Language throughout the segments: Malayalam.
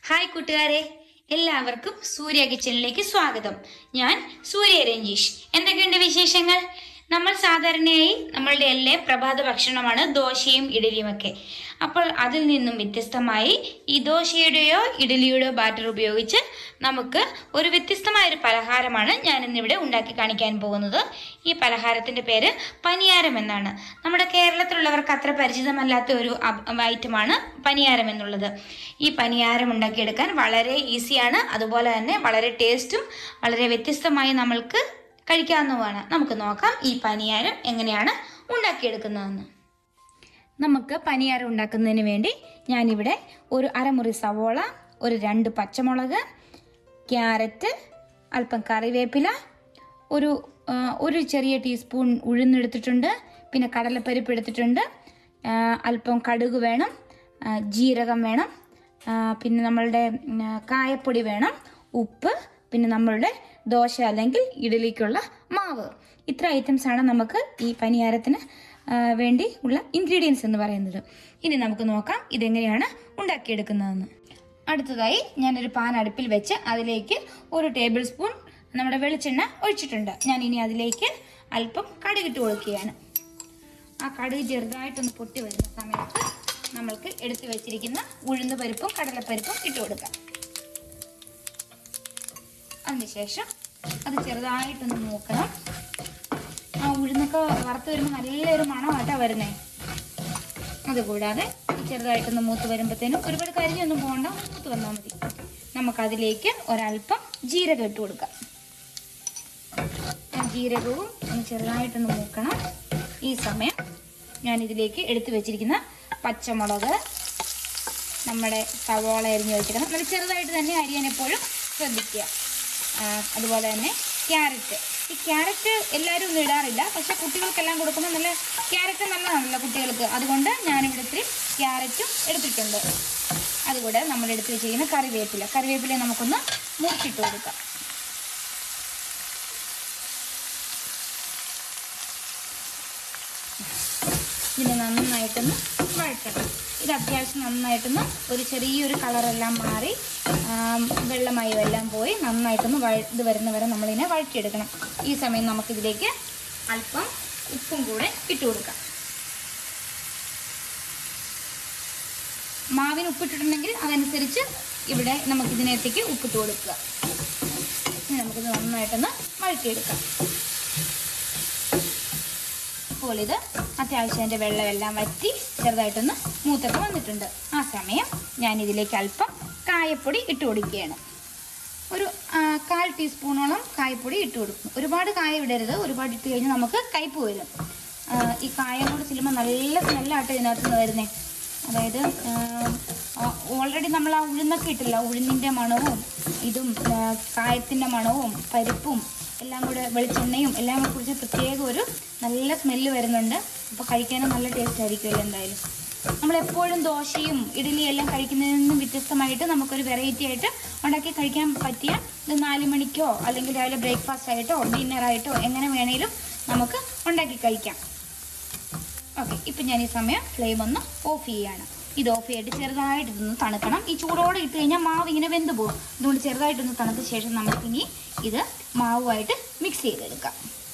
ഹായ് കൂട്ടുകാരെ എല്ലാവർക്കും സൂര്യ കിച്ചണിലേക്ക് സ്വാഗതം ഞാൻ സൂര്യ രഞ്ജീഷ് എന്തൊക്കെയുണ്ട് വിശേഷങ്ങൾ നമ്മൾ സാധാരണയായി നമ്മളുടെ എല്ലാ പ്രഭാത ഭക്ഷണമാണ് ദോശയും ഇഡലിയും ഒക്കെ അപ്പോൾ അതിൽ നിന്നും വ്യത്യസ്തമായി ഈ ദോശയുടെയോ ഇഡലിയുടെയോ ബാറ്റർ ഉപയോഗിച്ച് നമുക്ക് ഒരു വ്യത്യസ്തമായ ഒരു പലഹാരമാണ് ഞാൻ ഇന്നിവിടെ ഉണ്ടാക്കി കാണിക്കാൻ പോകുന്നത് ഈ പലഹാരത്തിന്റെ പേര് പനിയാരം എന്നാണ് നമ്മുടെ കേരളത്തിലുള്ളവർക്ക് അത്ര പരിചിതമല്ലാത്ത ഒരു അബ്- ഐറ്റമാണ് പനിയാരം എന്നുള്ളത് ഈ പനിയാരം ഉണ്ടാക്കിയെടുക്കാൻ വളരെ ഈസിയാണ് അതുപോലെ തന്നെ വളരെ ടേസ്റ്റും വളരെ വ്യത്യസ്തമായി നമ്മൾക്ക് കഴിക്കാവുന്നതുമാണ് നമുക്ക് നോക്കാം ഈ പനിയാരം എങ്ങനെയാണ് ഉണ്ടാക്കിയെടുക്കുന്നതെന്ന് നമുക്ക് പനിയാരം ഉണ്ടാക്കുന്നതിന് വേണ്ടി ഞാനിവിടെ ഒരു അരമുറി സവോള ഒരു രണ്ട് പച്ചമുളക് ക്യാരറ്റ് അല്പം കറിവേപ്പില ഒരു ആ, ഒരു ചെറിയ ടീസ്പൂൺ ഉഴുന്നെടുത്തിട്ടുണ്ട് പിന്നെ കടലപ്പരിപ്പ് എടുത്തിട്ടുണ്ട് ആ, അല്പം കടുക് വേണം ആ, ജീരകം വേണം ആ, പിന്നെ നമ്മളുടെ ഉം, കായപ്പൊടി വേണം ഉപ്പ് പിന്നെ നമ്മളുടെ ദോശ അല്ലെങ്കിൽ ഇഡലിക്കുള്ള മാവ് ഇത്ര ഐറ്റംസാണ് നമുക്ക് ഈ പനിയാരത്തിന് ആ, വേണ്ടി ഉള്ള ഇൻഗ്രീഡിയൻസ് എന്ന് പറയുന്നത് ഇനി നമുക്ക് നോക്കാം ഇതെങ്ങനെയാണ് ഉണ്ടാക്കിയെടുക്കുന്നതെന്ന് അടുത്തതായി ഞാനൊരു പാൻ അടുപ്പിൽ വെച്ച് അതിലേക്ക് ഒരു ടേബിൾ സ്പൂൺ നമ്മുടെ വെളിച്ചെണ്ണ ഒഴിച്ചിട്ടുണ്ട് ഞാൻ ഇനി അതിലേക്ക് അല്പം കടുകിട്ട് കൊടുക്കുകയാണ് ആ കടുക് ചെറുതായിട്ടൊന്ന് പൊട്ടി വരുന്ന സമയത്ത് നമ്മൾക്ക് എടുത്തു വെച്ചിരിക്കുന്ന ഉഴുന്ന് പരിപ്പും കടലപ്പരിപ്പും ഇട്ട് കൊടുക്കാം അതിനുശേഷം അത് ചെറുതായിട്ടൊന്ന് നോക്കണം ആ ഉഴുന്നൊക്കെ വറുത്ത് വരുമ്പോൾ നല്ലൊരു മണമാട്ടാ വരുന്നേ അതുകൂടാതെ ചെറുതായിട്ടൊന്ന് മൂത്ത് വരുമ്പോഴത്തേനും ഒരുപാട് കരിഞ്ഞൊന്നും പോകണ്ട മൂത്ത് വന്നാൽ മതി നമുക്കതിലേക്ക് ഒരല്പം ജീരകം ഇട്ട് കൊടുക്കാം ആ ജീരകവും ഒന്ന് ചെറുതായിട്ടൊന്ന് മൂക്കണം ഈ സമയം ഞാൻ ഇതിലേക്ക് എടുത്തു വെച്ചിരിക്കുന്ന പച്ചമുളക് നമ്മുടെ സവോള അരിഞ്ഞ് വെച്ചിരിക്കണം നല്ല ചെറുതായിട്ട് തന്നെ അരിയാൻ എപ്പോഴും ശ്രദ്ധിക്കുക ആ, അതുപോലെ തന്നെ ക്യാരറ്റ് ഈ ക്യാരറ്റ് എല്ലാവരും ഒന്നും ഇടാറില്ല പക്ഷെ കുട്ടികൾക്കെല്ലാം കൊടുക്കുമ്പോൾ നല്ല ക്യാരറ്റ് നല്ലതാണല്ലോ കുട്ടികൾക്ക് അതുകൊണ്ട് ഞാനിവിടെ ഇത്തിരി ക്യാരറ്റും എടുത്തിട്ടുണ്ട് അതുകൂടെ നമ്മൾ എടുത്ത് വെച്ചിരിക്കുന്ന കറിവേപ്പില കറിവേപ്പില നമുക്കൊന്ന് മുറിച്ചിട്ട് കൊടുക്കാം ഇതിനെ നന്നായിട്ടൊന്ന് വഴറ്റണം ഇത് അത്യാവശ്യം നന്നായിട്ടൊന്ന് ഒരു ചെറിയൊരു കളറെല്ലാം മാറി ആം, വെള്ളമയം എല്ലാം പോയി നന്നായിട്ടൊന്ന് വഴ ഇത് വരുന്ന വരെ നമ്മളിതിനെ വഴറ്റിയെടുക്കണം ഈ സമയം നമുക്കിതിലേക്ക് അല്പം ഉപ്പും കൂടെ ഇട്ട് കൊടുക്കാം മാവിന് ഉപ്പിട്ടിട്ടുണ്ടെങ്കിൽ അതനുസരിച്ച് ഇവിടെ നമുക്കിതിനകത്തേക്ക് ഉപ്പിട്ട് കൊടുക്കുക ഇനി നമുക്കിത് നന്നായിട്ടൊന്ന് വഴറ്റിയെടുക്കാം അപ്പോൾ ഇത് അത്യാവശ്യം അതിൻ്റെ വെള്ളമെല്ലാം വറ്റി ചെറുതായിട്ടൊന്ന് മൂത്തൊക്കെ വന്നിട്ടുണ്ട് ആ സമയം ഞാൻ ഇതിലേക്ക് അല്പം കായപ്പൊടി ഇട്ട് കൊടുക്കുകയാണ് ഒരു ആ, കാൽ ടീസ്പൂണോളം കായപ്പൊടി ഇട്ട് കൊടുക്കും ഒരുപാട് കായ ഇടരുത് ഒരുപാട് ഇട്ട് കഴിഞ്ഞാൽ നമുക്ക് കയ്പ്പ് വരും ആ, ഈ കായം കൂടെ ചെല്ലുമ്പോൾ നല്ല സ്മെല്ലാട്ടോ ഇതിനകത്ത് നിന്ന് വരുന്നേ അതായത് ഓൾറെഡി നമ്മൾ ആ ഉഴുന്നൊക്കെ ഇട്ടില്ല ഉഴുന്നിൻ്റെ മണവും ഇതും ആ, കായത്തിൻ്റെ മണവും പരിപ്പും എല്ലാം കൂടെ വെളിച്ചെണ്ണയും എല്ലാം കൂടെ കുറിച്ച് പ്രത്യേക ഒരു നല്ല സ്മെല്ല് വരുന്നുണ്ട് അപ്പോൾ കഴിക്കാനും നല്ല ടേസ്റ്റ് ആയിരിക്കുമല്ലോ എന്തായാലും നമ്മളെപ്പോഴും ദോശയും ഇഡലിയും എല്ലാം കഴിക്കുന്നതിൽ നിന്നും വ്യത്യസ്തമായിട്ട് നമുക്കൊരു വെറൈറ്റി ആയിട്ട് ഉണ്ടാക്കി കഴിക്കാൻ പറ്റിയ ഇത് നാല് മണിക്കോ അല്ലെങ്കിൽ രാവിലെ ബ്രേക്ക്ഫാസ്റ്റ് ആയിട്ടോ ഡിന്നറായിട്ടോ എങ്ങനെ വേണേലും നമുക്ക് ഉണ്ടാക്കി കഴിക്കാം ഓക്കെ ഇപ്പം ഞാൻ ഈ സമയം ഫ്ലെയിം ഒന്ന് ഓഫ് ചെയ്യാണ് ഇത് ഓഫ് ചെയ്തിട്ട് ചെറുതായിട്ട് ഇതൊന്ന് തണുക്കണം ഈ ചൂടോടെ ഇട്ട് കഴിഞ്ഞാൽ മാവ് ഇങ്ങനെ വെന്ത് പോകും അതുകൊണ്ട് ചെറുതായിട്ടൊന്ന് തണുത്ത ശേഷം നമുക്കിനി ഇത് മാവുമായിട്ട് മിക്സ് ചെയ്തെടുക്കാം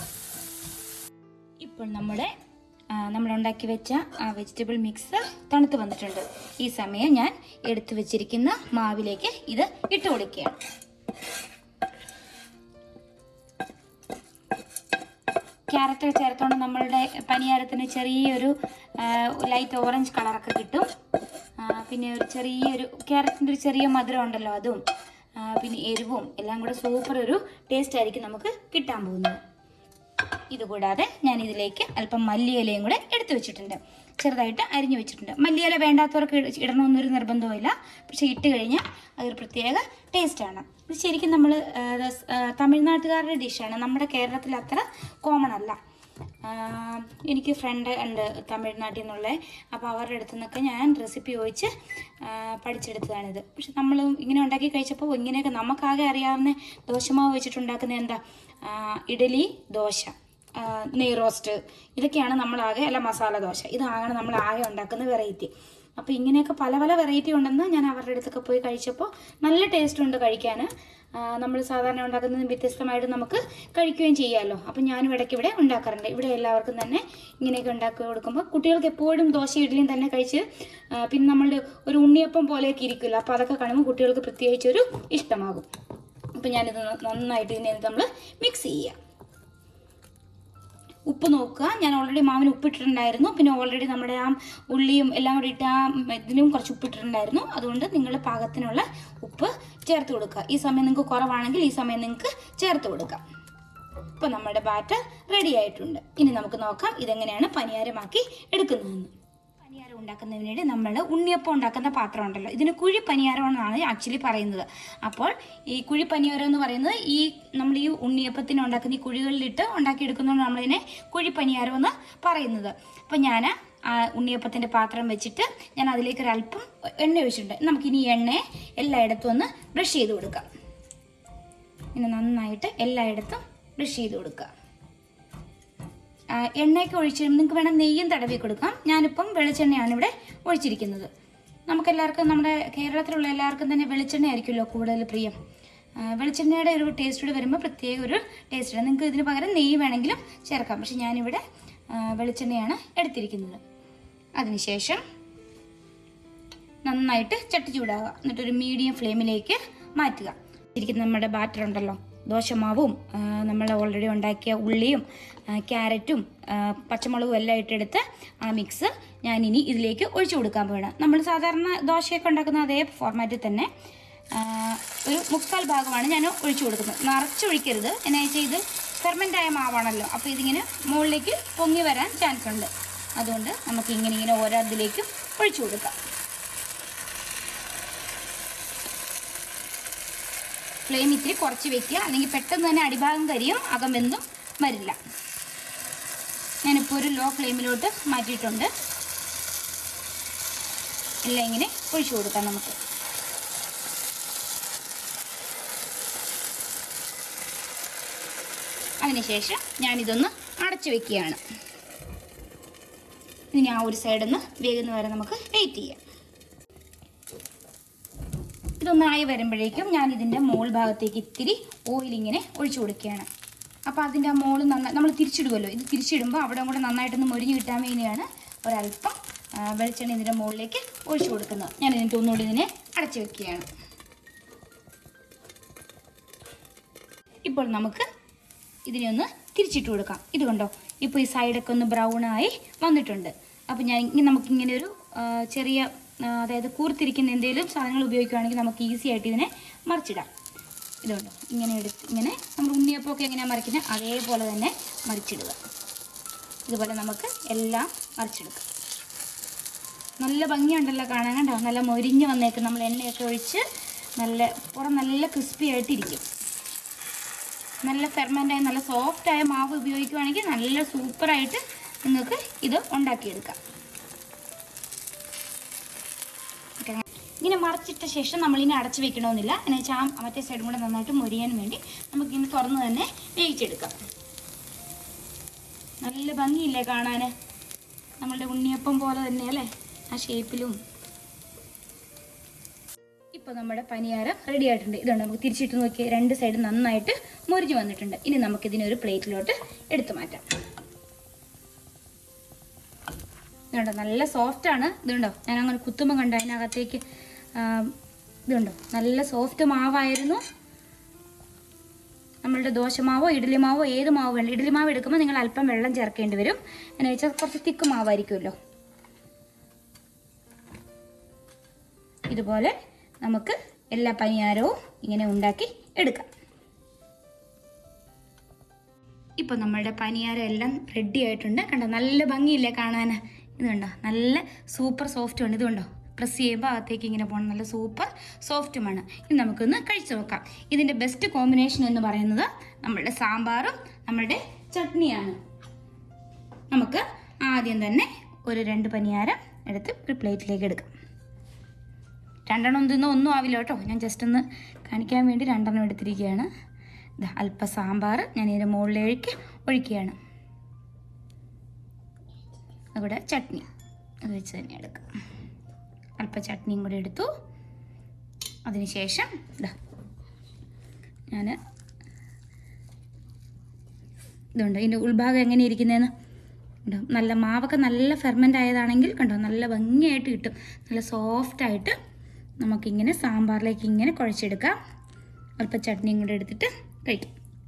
ഇപ്പോൾ നമ്മുടെ ആ, നമ്മൾ ഉണ്ടാക്കി വെച്ച ആ വെജിറ്റബിൾ മിക്സ് തണുത്ത് വന്നിട്ടുണ്ട് ഈ സമയം ഞാൻ എടുത്തു വെച്ചിരിക്കുന്ന മാവിലേക്ക് ഇത് ഇട്ട് കൊടുക്കുകയാണ് ക്യാരറ്റ് ചേർത്തോണ്ട് നമ്മളുടെ പനിയാരത്തിന് ചെറിയൊരു ലൈറ്റ് ഓറഞ്ച് കളറൊക്കെ കിട്ടും ആ, പിന്നെ ഒരു ചെറിയൊരു ക്യാരറ്റിൻ്റെ ഒരു ചെറിയ മധുരം ഉണ്ടല്ലോ അതും ആ, പിന്നെ എരിവും എല്ലാം കൂടെ സൂപ്പർ ഒരു ടേസ്റ്റ് ആയിരിക്കും നമുക്ക് കിട്ടാൻ പോകുന്നത് ഇതുകൂടാതെ ഞാൻ ഇതിലേക്ക് അല്പം മല്ലിയിലയും കൂടെ എടുത്തു വെച്ചിട്ടുണ്ട് ചെറുതായിട്ട് അരിഞ്ഞു വെച്ചിട്ടുണ്ട് മല്ലിയില വേണ്ടാത്തവർക്ക് ഇട- ഇടണമെന്നൊരു നിർബന്ധവുമില്ല പക്ഷെ ഇട്ട് കഴിഞ്ഞാൽ അതൊരു പ്രത്യേക ടേസ്റ്റാണ് ഇത് ശരിക്കും നമ്മൾ തമിഴ്നാട്ടുകാരുടെ ഡിഷാണ് നമ്മുടെ കേരളത്തിൽ അത്ര കോമൺ അല്ല ആ, എനിക്ക് ഫ്രണ്ട് ഉണ്ട് തമിഴ്നാട്ടിൽ നിന്നുള്ള അപ്പോൾ അവരുടെ അടുത്തു നിന്നൊക്കെ ഞാൻ റെസിപ്പി ചോദിച്ച് ആ, പഠിച്ചെടുത്തതാണിത് പക്ഷെ നമ്മൾ ഇങ്ങനെ ഉണ്ടാക്കി കഴിച്ചപ്പോൾ ഇങ്ങനെയൊക്കെ നമുക്കാകെ അറിയാവുന്ന ദോശമാവ് വെച്ചിട്ടുണ്ടാക്കുന്ന എന്താ ആ, ഇഡലി ദോശ ആ, നെയ് റോസ്റ്റ് ഇതൊക്കെയാണ് നമ്മളാകെ അല്ല മസാല ദോശ ഇതാണ് നമ്മൾ ആകെ ഉണ്ടാക്കുന്ന വെറൈറ്റി അപ്പോൾ ഇങ്ങനെയൊക്കെ പല പല വെറൈറ്റി ഉണ്ടെന്ന് ഞാൻ അവരുടെ അടുത്തൊക്കെ പോയി കഴിച്ചപ്പോൾ നല്ല ടേസ്റ്റ് ഉണ്ട് കഴിക്കാൻ നമ്മൾ സാധാരണ ഉണ്ടാക്കുന്നതിന് വ്യത്യസ്തമായിട്ട് നമുക്ക് കഴിക്കുകയും ചെയ്യാമല്ലോ അപ്പം ഞാനും ഇടയ്ക്ക് ഇവിടെ ഉണ്ടാക്കാറുണ്ട് ഇവിടെ എല്ലാവർക്കും തന്നെ ഇങ്ങനെയൊക്കെ ഉണ്ടാക്കി കൊടുക്കുമ്പോൾ കുട്ടികൾക്ക് എപ്പോഴും ദോശ ഇഡ്ഡലിയും തന്നെ കഴിച്ച് ആ, പിന്നെ നമ്മളുടെ ഒരു ഉണ്ണിയപ്പം പോലെയൊക്കെ ഇരിക്കില്ല അപ്പോൾ അതൊക്കെ കാണുമ്പോൾ കുട്ടികൾക്ക് പ്രത്യേകിച്ചൊരു ഇഷ്ടമാകും അപ്പം ഞാനിത് ന- നന്നായിട്ട് ഇതിനെ നമ്മൾ മിക്സ് ചെയ്യുക ഉപ്പ് നോക്കുക ഞാൻ ഓൾറെഡി മാവിന് ഉപ്പിട്ടിട്ടുണ്ടായിരുന്നു പിന്നെ ഓൾറെഡി നമ്മുടെ ആ ഉള്ളിയും എല്ലാം കൂടി ഇട്ട് ആ ഇതിനും കുറച്ച് ഉപ്പിട്ടിട്ടുണ്ടായിരുന്നു അതുകൊണ്ട് നിങ്ങൾ പാകത്തിനുള്ള ഉപ്പ് ചേർത്ത് കൊടുക്കുക ഈ സമയം നിങ്ങൾക്ക് കുറവാണെങ്കിൽ ഈ സമയം നിങ്ങൾക്ക് ചേർത്ത് കൊടുക്കാം അപ്പോൾ നമ്മുടെ ബാറ്റർ റെഡി ആയിട്ടുണ്ട് ഇനി നമുക്ക് നോക്കാം ഇതെങ്ങനെയാണ് പനിയാരമാക്കി എടുക്കുന്നതെന്ന് പനിയാരം ഉണ്ടാക്കുന്നതിന് വേണ്ടി നമ്മൾ ഉണ്ണിയപ്പം ഉണ്ടാക്കുന്ന പാത്രം ഉണ്ടല്ലോ ഇതിന് കുഴി പനിയാരം എന്നാണ് ആക്ച്വലി പറയുന്നത് അപ്പോൾ ഈ കുഴി പനിയാരം എന്ന് പറയുന്നത് ഈ നമ്മൾ ഈ ഉണ്ണിയപ്പത്തിന് ഉണ്ടാക്കുന്ന ഈ കുഴികളിലിട്ട് ഉണ്ടാക്കിയെടുക്കുന്നതുകൊണ്ട് നമ്മളിതിനെ കുഴി പനിയാരം എന്ന് പറയുന്നത് അപ്പോൾ ഞാൻ ആ ഉണ്ണിയപ്പത്തിൻ്റെ പാത്രം വെച്ചിട്ട് ഞാൻ അതിലേക്ക് ഒരു അല്പം എണ്ണ ഒഴിച്ചിട്ടുണ്ട് നമുക്കിനി ഈ എണ്ണയെ എല്ലായിടത്തും ഒന്ന് ബ്രഷ് ചെയ്ത് കൊടുക്കാം ഇങ്ങനെ നന്നായിട്ട് എല്ലായിടത്തും ബ്രഷ് ചെയ്ത് കൊടുക്കുക ആ, എണ്ണയൊക്കെ ഒഴിച്ച് നിങ്ങൾക്ക് വേണം നെയ്യും തടവി കൊടുക്കാം ഞാനിപ്പം വെളിച്ചെണ്ണയാണ് ഇവിടെ ഒഴിച്ചിരിക്കുന്നത് നമുക്കെല്ലാവർക്കും നമ്മുടെ കേരളത്തിലുള്ള എല്ലാവർക്കും തന്നെ വെളിച്ചെണ്ണ ആയിരിക്കുമല്ലോ കൂടുതൽ പ്രിയം ആ, വെളിച്ചെണ്ണയുടെ ഒരു ടേസ്റ്റ് കൂടി വരുമ്പോൾ പ്രത്യേക ഒരു ടേസ്റ്റ് ഉണ്ട് നിങ്ങൾക്ക് ഇതിന് പകരം നെയ്യ് വേണമെങ്കിലും ചേർക്കാം പക്ഷെ ഞാനിവിടെ ആ, വെളിച്ചെണ്ണയാണ് എടുത്തിരിക്കുന്നത് അതിനുശേഷം നന്നായിട്ട് ചട്ടി ചൂടാകുക എന്നിട്ടൊരു മീഡിയം ഫ്ലെയിമിലേക്ക് മാറ്റുക ഇരിക്കുന്ന നമ്മുടെ ബാറ്റർ ഉണ്ടല്ലോ ദോശമാവും ആ, നമ്മൾ ഓൾറെഡി ഉണ്ടാക്കിയ ഉള്ളിയും ആ, ക്യാരറ്റും ആ, പച്ചമുളകും എല്ലാം ഇട്ടെടുത്ത് ആ മിക്സ് ഞാനിനി ഇതിലേക്ക് ഒഴിച്ചു കൊടുക്കാൻ പോവാണ് നമ്മൾ സാധാരണ ദോശയൊക്കെ ഉണ്ടാക്കുന്ന അതേ ഫോർമാറ്റിൽ തന്നെ ആ, ഒരു മുക്കാൽ ഭാഗമാണ് ഞാൻ ഒഴിച്ചു കൊടുക്കുന്നത് നിറച്ചൊഴിക്കരുത് എന്നാ വെച്ചാൽ ഇത് ഫെർമെൻ്റ് ആയ മാവാണല്ലോ അപ്പോൾ ഇതിങ്ങനെ മുകളിലേക്ക് പൊങ്ങി വരാൻ ചാൻസ് ഉണ്ട് അതുകൊണ്ട് നമുക്ക് ഇങ്ങനെ ഇങ്ങനെ ഓരോ ഇതിലേക്കും ഒഴിച്ചു കൊടുക്കാം ഫ്ലെയിം ഇത്തിരി കുറച്ച് വെക്കുക അല്ലെങ്കിൽ പെട്ടെന്ന് തന്നെ അടിഭാഗം കരിയും അകം വെന്തും വരില്ല ഞാനിപ്പോൾ ഒരു ലോ ഫ്ലെയിമിലോട്ട് മാറ്റിയിട്ടുണ്ട് എല്ലാം ഇങ്ങനെ ഒഴിച്ചു കൊടുക്കാം നമുക്ക് അതിനുശേഷം ഞാനിതൊന്ന് അടച്ചു വെക്കുകയാണ് ഇനി ആ ഒരു സൈഡിൽ നിന്ന് വേഗുന്ന വരെ നമുക്ക് വെയിറ്റ് ചെയ്യാം ഇതൊന്നായി വരുമ്പോഴേക്കും ഞാൻ ഇതിൻ്റെ മോൾ ഭാഗത്തേക്ക് ഇത്തിരി ഓയിൽ ഇങ്ങനെ ഒഴിച്ചു കൊടുക്കുകയാണ് അപ്പോൾ അതിൻ്റെ ആ മോള് നന്നായി നമ്മൾ തിരിച്ചിടുമല്ലോ ഇത് തിരിച്ചിടുമ്പോൾ അവിടെ കൂടെ നന്നായിട്ടൊന്ന് മൊരിഞ്ഞ് കിട്ടാൻ വേണ്ടിയാണ് ഒരല്പം ആ, വെളിച്ചെണ്ണ ഇതിൻ്റെ മുകളിലേക്ക് ഒഴിച്ചു കൊടുക്കുന്നത് ഞാൻ ഇതിൻ്റെ ഒന്നുകൂടി ഇതിനെ അടച്ചു വെക്കുകയാണ് ഇപ്പോൾ നമുക്ക് ഇതിനെ ഒന്ന് തിരിച്ചിട്ട് കൊടുക്കാം ഇത് കണ്ടോ ഇപ്പോൾ ഈ സൈഡൊക്കെ ഒന്ന് ബ്രൗൺ ആയി വന്നിട്ടുണ്ട് അപ്പോൾ ഞാൻ ഇങ്ങനെ നമുക്കിങ്ങനെ ഒരു ആ, ചെറിയ ആ, അതായത് കൂർത്തിരിക്കുന്ന എന്തെങ്കിലും സാധനങ്ങൾ ഉപയോഗിക്കുകയാണെങ്കിൽ നമുക്ക് ഈസി ആയിട്ട് ഇതിനെ മറിച്ചിടാം ഇതുണ്ടോ ഇങ്ങനെ എടുത്ത് ഇങ്ങനെ നമ്മൾ ഉണ്ണിയപ്പമൊക്കെ എങ്ങനെയാണ് മറിക്കുന്നത് അതേപോലെ തന്നെ മറിച്ചിടുക ഇതുപോലെ നമുക്ക് എല്ലാം മറിച്ചെടുക്കാം നല്ല ഭംഗിയുണ്ടല്ലോ കാണാൻ കണ്ടോ നല്ല മൊരിഞ്ഞ് വന്നേക്കും നമ്മൾ എണ്ണയൊക്കെ ഒഴിച്ച് നല്ല പുറം നല്ല ക്രിസ്പി ആയിട്ടിരിക്കും നല്ല ഫെർമെൻ്റായ നല്ല സോഫ്റ്റായ മാവ് ഉപയോഗിക്കുകയാണെങ്കിൽ നല്ല സൂപ്പറായിട്ട് നിങ്ങൾക്ക് ഇത് ഉണ്ടാക്കിയെടുക്കാം ഓക്കെ. ഇങ്ങനെ മറച്ചിട്ട ശേഷം നമ്മളിനി അടച്ചു വെക്കണമെന്നില്ല എന്ന് വെച്ചാൽ ആ മറ്റേ സൈഡും കൂടെ നന്നായിട്ട് മൊരിയാൻ വേണ്ടി നമുക്കിനി തുറന്ന് തന്നെ വേവിച്ചെടുക്കാം നല്ല ഭംഗിയില്ലേ കാണാൻ നമ്മളുടെ ഉണ്ണിയപ്പം പോലെ തന്നെ അല്ലേ ആ ഷേപ്പിലും ഇപ്പോൾ നമ്മുടെ പനിയാരം റെഡി ആയിട്ടുണ്ട് ഇതുണ്ട് നമുക്ക് തിരിച്ചിട്ട് നോക്കി രണ്ട് സൈഡ് നന്നായിട്ട് മുരിഞ്ഞു വന്നിട്ടുണ്ട് ഇനി നമുക്കിതിനെ ഒരു പ്ലേറ്റിലോട്ട് എടുത്തു മാറ്റാം ഇതുണ്ടോ നല്ല സോഫ്റ്റ് ആണ് ഇതുണ്ടോ ഞാൻ അങ്ങനെ കുത്തുമ്പോൾ കണ്ടോ അതിനകത്തേക്ക് ആ, ഇതുണ്ടോ നല്ല സോഫ്റ്റ് മാവായിരുന്നു നമ്മളുടെ ദോശമാവോ ഇഡ്ഡലി മാവോ ഏത് മാവ് വേണം ഇഡ്ഡലി മാവ് എടുക്കുമ്പോൾ നിങ്ങൾ അല്പം വെള്ളം ചേർക്കേണ്ടി വരും എന്ന് വെച്ചാൽ കുറച്ച് തിക്ക് മാവായിരിക്കുമല്ലോ ഇതുപോലെ നമുക്ക് എല്ലാ പനിയാരവും ഇങ്ങനെ ഉണ്ടാക്കി എടുക്കാം ഇപ്പം നമ്മളുടെ പനിയാരം എല്ലാം റെഡി ആയിട്ടുണ്ട് കണ്ടോ നല്ല ഭംഗിയില്ലേ കാണാൻ ഇത് കണ്ടോ നല്ല സൂപ്പർ സോഫ്റ്റും ആണ് ഇതുണ്ടോ പ്രസ് ചെയ്യുമ്പോൾ അകത്തേക്ക് ഇങ്ങനെ പോകണം നല്ല സൂപ്പർ സോഫ്റ്റുമാണ് ഇനി നമുക്കൊന്ന് കഴിച്ചു നോക്കാം ഇതിൻ്റെ ബെസ്റ്റ് കോമ്പിനേഷൻ എന്ന് പറയുന്നത് നമ്മളുടെ സാമ്പാറും നമ്മളുടെ ചട്നിയാണ് നമുക്ക് ആദ്യം തന്നെ ഒരു രണ്ട് പനിയാരം എടുത്ത് ഒരു പ്ലേറ്റിലേക്ക് എടുക്കാം രണ്ടെണ്ണം തിന്നോ ഒന്നും ആവില്ല കേട്ടോ ഞാൻ ജസ്റ്റ് ഒന്ന് കാണിക്കാൻ വേണ്ടി രണ്ടെണ്ണം എടുത്തിരിക്കുകയാണ് ഇത് അല്പ സാമ്പാർ ഞാൻ ഇതിൻ്റെ മുകളിലേക്ക് ഒഴിക്കുകയാണ് അതുകൂടെ ചട്നി അത് വെച്ച് തന്നെ എടുക്കാം അല്പ ചട്നിയും കൂടി എടുത്തു അതിനുശേഷം ഇതാ ഞാൻ ഇതുണ്ട് ഇതിൻ്റെ ഉൾഭാഗം എങ്ങനെ ഇരിക്കുന്നതെന്ന് കണ്ടോ നല്ല മാവൊക്കെ നല്ല ഫെർമെൻ്റ് ആയതാണെങ്കിൽ കണ്ടോ നല്ല ഭംഗിയായിട്ട് കിട്ടും നല്ല സോഫ്റ്റായിട്ട് നമുക്കിങ്ങനെ സാമ്പാറിലേക്ക് ഇങ്ങനെ കുഴച്ചെടുക്കാം അല്പം ചട്നിയും കൂടെ എടുത്തിട്ട് കഴിക്കാം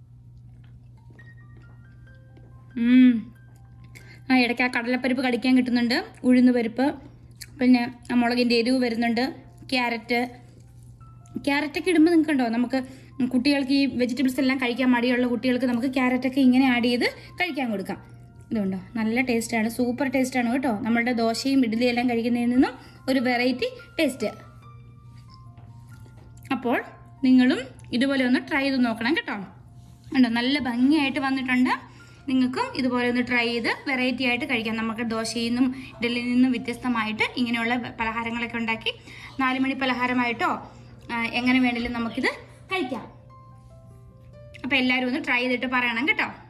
ഉം. ആ ഇടയ്ക്ക് ആ കടലപ്പരിപ്പ് കടിക്കാൻ കിട്ടുന്നുണ്ട് ഉഴുന്ന് പരിപ്പ് പിന്നെ ആ മുളകിൻ്റെ എരിവ് വരുന്നുണ്ട് ക്യാരറ്റ് ക്യാരറ്റൊക്കെ ഇടുമ്പോൾ നിങ്ങൾക്ക് ഉണ്ടോ നമുക്ക് കുട്ടികൾക്ക് ഈ വെജിറ്റബിൾസ് എല്ലാം കഴിക്കാൻ മടിയുള്ള കുട്ടികൾക്ക് നമുക്ക് ക്യാരറ്റൊക്കെ ഇങ്ങനെ ആഡ് ചെയ്ത് കഴിക്കാൻ കൊടുക്കാം ഇതുണ്ടോ നല്ല ടേസ്റ്റാണ് സൂപ്പർ ടേസ്റ്റാണ് കേട്ടോ നമ്മളുടെ ദോശയും ഇഡ്ഡലിയും എല്ലാം കഴിക്കുന്നതിൽ നിന്നും ഒരു വെറൈറ്റി ടേസ്റ്റ് അപ്പോൾ നിങ്ങളും ഇതുപോലെ ഒന്ന് ട്രൈ ചെയ്ത് നോക്കണം കേട്ടോ ഉണ്ടോ നല്ല ഭംഗിയായിട്ട് വന്നിട്ടുണ്ട് നിങ്ങൾക്കും ഇതുപോലെ ഒന്ന് ട്രൈ ചെയ്ത് വെറൈറ്റി ആയിട്ട് കഴിക്കാം നമുക്ക് ദോശയിൽ നിന്നും ഇഡലിയിൽ നിന്നും വ്യത്യസ്തമായിട്ട് ഇങ്ങനെയുള്ള പലഹാരങ്ങളൊക്കെ ഉണ്ടാക്കി നാല് മണി പലഹാരമായിട്ടോ ആ, എങ്ങനെ വേണമെങ്കിലും നമുക്കിത് കഴിക്കാം അപ്പോൾ എല്ലാവരും ഒന്ന് ട്രൈ ചെയ്തിട്ട് പറയണം കേട്ടോ